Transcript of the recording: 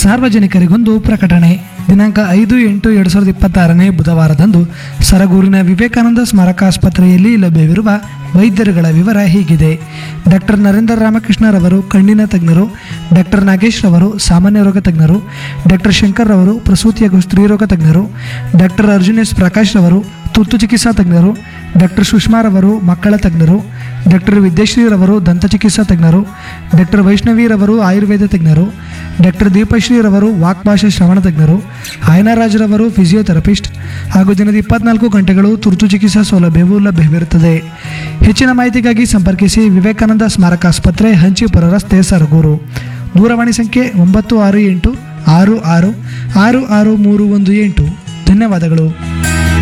ಸಾರ್ವಜನಿಕರಿಗೊಂದು ಪ್ರಕಟಣೆ ದಿನಾಂಕ ಐದು ಎಂಟು ಎರಡು ಸಾವಿರದ ಇಪ್ಪತ್ತಾರನೇ ಬುಧವಾರದಂದು ಸರಗೂರಿನ ವಿವೇಕಾನಂದ ಸ್ಮಾರಕ ಆಸ್ಪತ್ರೆಯಲ್ಲಿ ಲಭ್ಯವಿರುವ ವೈದ್ಯರುಗಳ ವಿವರ ಹೀಗಿದೆ ಡಾಕ್ಟರ್ ನರೇಂದ್ರ ರಾಮಕೃಷ್ಣರವರು ಕಣ್ಣಿನ ತಜ್ಞರು ಡಾಕ್ಟರ್ ನಾಗೇಶ್ ರವರು ಸಾಮಾನ್ಯ ರೋಗ ತಜ್ಞರು ಡಾಕ್ಟರ್ ಶಂಕರ್ ರವರು ಪ್ರಸೂತಿ ಹಾಗೂ ಸ್ತ್ರೀರೋಗ ತಜ್ಞರು ಡಾಕ್ಟರ್ ಅರ್ಜುನ್ ಎಸ್ ಪ್ರಕಾಶ್ ರವರು ತುರ್ತು ಚಿಕಿತ್ಸಾ ತಜ್ಞರು ಡಾಕ್ಟರ್ ಸುಷ್ಮಾರವರು ಮಕ್ಕಳ ತಜ್ಞರು ಡಾಕ್ಟರ್ ವಿದ್ಯಶ್ರೀರವರು ದಂತಚಿಕಿತ್ಸಾ ತಜ್ಞರು ಡಾಕ್ಟರ್ ವೈಷ್ಣವಿರವರು ಆಯುರ್ವೇದ ತಜ್ಞರು ಡಾಕ್ಟರ್ ದೀಪಶ್ರೀರವರು ವಾಕ್ಭಾಷೆ ಶ್ರವಣ ತಜ್ಞರು ಆಯನರಾಜ್ರವರು ಫಿಸಿಯೋಥೆರಪಿಸ್ಟ್ ಹಾಗೂ ದಿನದ ಇಪ್ಪತ್ನಾಲ್ಕು ಗಂಟೆಗಳು ತುರ್ತು ಚಿಕಿತ್ಸಾ ಸೌಲಭ್ಯವೂ ಲಭ್ಯವಿರುತ್ತದೆ ಹೆಚ್ಚಿನ ಮಾಹಿತಿಗಾಗಿ ಸಂಪರ್ಕಿಸಿ ವಿವೇಕಾನಂದ ಸ್ಮಾರಕ ಆಸ್ಪತ್ರೆ ಹಂಚಿಪುರ ರಸ್ತೆ ಸರಗೂರು ದೂರವಾಣಿ ಸಂಖ್ಯೆ ಒಂಬತ್ತು ಆರು ಎಂಟು ಆರು ಆರು ಆರು ಆರು ಮೂರು ಒಂದು ಎಂಟು ಧನ್ಯವಾದಗಳು